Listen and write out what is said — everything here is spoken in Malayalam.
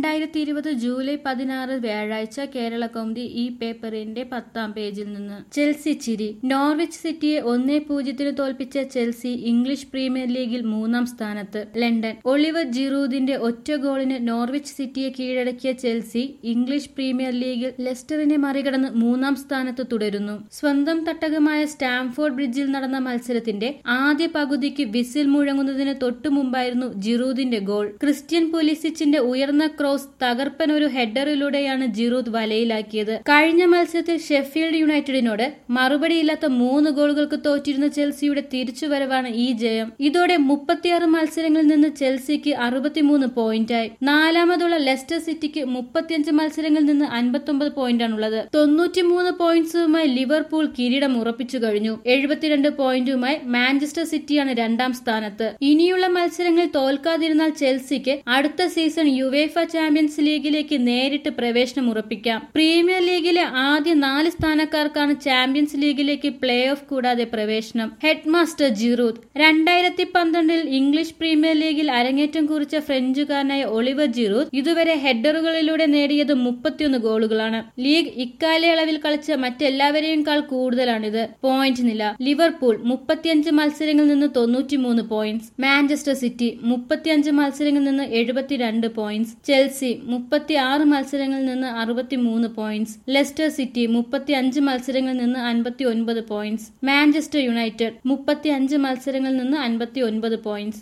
രണ്ടായിരത്തി ഇരുപത് ജൂലൈ പതിനാറ് വ്യാഴാഴ്ച കേരള കൗമുദി ഈ പേപ്പറിന്റെ പത്താം പേജിൽ നിന്ന് ചെൽസി ചിരി നോർവിച്ച് സിറ്റിയെ ഒന്നേ പൂജ്യത്തിന് തോൽപ്പിച്ച ചെൽസി ഇംഗ്ലീഷ് പ്രീമിയർ ലീഗിൽ മൂന്നാം സ്ഥാനത്ത് ലണ്ടൻ ഒളിവർ ജിറൂദിന്റെ ഒറ്റ ഗോളിന് നോർവിച്ച് സിറ്റിയെ കീഴടക്കിയ ചെൽസി ഇംഗ്ലീഷ് പ്രീമിയർ ലീഗിൽ ലെസ്റ്ററിനെ മറികടന്ന് മൂന്നാം സ്ഥാനത്ത് തുടരുന്നു സ്വന്തം തട്ടകമായ സ്റ്റാംഫോർഡ് ബ്രിഡ്ജിൽ നടന്ന മത്സരത്തിന്റെ ആദ്യ പകുതിക്ക് വിസിൽ മുഴങ്ങുന്നതിന് തൊട്ടു മുമ്പായിരുന്നു ജിറൂദിന്റെ ഗോൾ ക്രിസ്ത്യൻ പൊലിസിച്ചിന്റെ ഉയർന്ന ക്രോസ് തകർപ്പൻ ഒരു ഹെഡറിലൂടെയാണ് ജിറൂദ് വലയിലാക്കിയത് കഴിഞ്ഞ മത്സരത്തിൽ ഷെഫീൽഡ് യുണൈറ്റഡിനോട് മറുപടിയില്ലാത്ത മൂന്ന് ഗോളുകൾക്ക് തോറ്റിരുന്ന ചെൽസിയുടെ തിരിച്ചുവരവാണ് ഈ ജയം ഇതോടെ മുപ്പത്തിയാറ് മത്സരങ്ങളിൽ നിന്ന് ചെൽസിക്ക് അറുപത്തിമൂന്ന് പോയിന്റായി നാലാമതുള്ള ലെസ്റ്റർ സിറ്റിക്ക് മുപ്പത്തിയഞ്ച് മത്സരങ്ങളിൽ നിന്ന് അൻപത്തൊമ്പത് പോയിന്റാണുള്ളത് തൊണ്ണൂറ്റിമൂന്ന് പോയിന്റ്സുമായി ലിവർപൂൾ കിരീടം ഉറപ്പിച്ചു കഴിഞ്ഞു എഴുപത്തിരണ്ട് പോയിന്റുമായി മാഞ്ചസ്റ്റർ സിറ്റിയാണ് രണ്ടാം സ്ഥാനത്ത് ഇനിയുള്ള മത്സരങ്ങളിൽ തോൽക്കാതിരുന്നാൽ ചെൽസിക്ക് അടുത്ത സീസൺ യുവേഫ ചാമ്പ്യൻസ് ലീഗിലേക്ക് നേരിട്ട് പ്രവേശനം ഉറപ്പിക്കാം പ്രീമിയർ ലീഗിലെ ആദ്യ നാല് സ്ഥാനക്കാർക്കാണ് ചാമ്പ്യൻസ് ലീഗിലേക്ക് പ്ലേ ഓഫ് കൂടാതെ പ്രവേശനം ഹെഡ് മാസ്റ്റർ ജിറൂദ് രണ്ടായിരത്തി പന്ത്രണ്ടിൽ ഇംഗ്ലീഷ് പ്രീമിയർ ലീഗിൽ അരങ്ങേറ്റം കുറിച്ച ഫ്രഞ്ചുകാരനായ ഒളിവർ ജിറൂദ് ഇതുവരെ ഹെഡറുകളിലൂടെ നേടിയത് മുപ്പത്തിയൊന്ന് ഗോളുകളാണ് ലീഗ് ഇക്കാലയളവിൽ കളിച്ച മറ്റെല്ലാവരെയുംക്കാൾ കൂടുതലാണിത് പോയിന്റ് നില ലിവർപൂൾ മുപ്പത്തിയഞ്ച് മത്സരങ്ങളിൽ നിന്ന് തൊണ്ണൂറ്റിമൂന്ന് പോയിന്റ്സ് മാഞ്ചസ്റ്റർ സിറ്റി മുപ്പത്തിയഞ്ച് മത്സരങ്ങളിൽ നിന്ന് എഴുപത്തിരണ്ട് പോയിന്റ്സ് ചെൽസി മുപ്പത്തി ആറ് മത്സരങ്ങളിൽ നിന്ന് അറുപത്തിമൂന്ന് പോയിന്റ്സ് ലെസ്റ്റർ സിറ്റി മുപ്പത്തി അഞ്ച് മത്സരങ്ങളിൽ നിന്ന് അൻപത്തി ഒൻപത് പോയിന്റ്സ് മാഞ്ചസ്റ്റർ യുണൈറ്റഡ് മുപ്പത്തി അഞ്ച് മത്സരങ്ങളിൽ നിന്ന് അൻപത്തി ഒൻപത് പോയിന്റ്സ്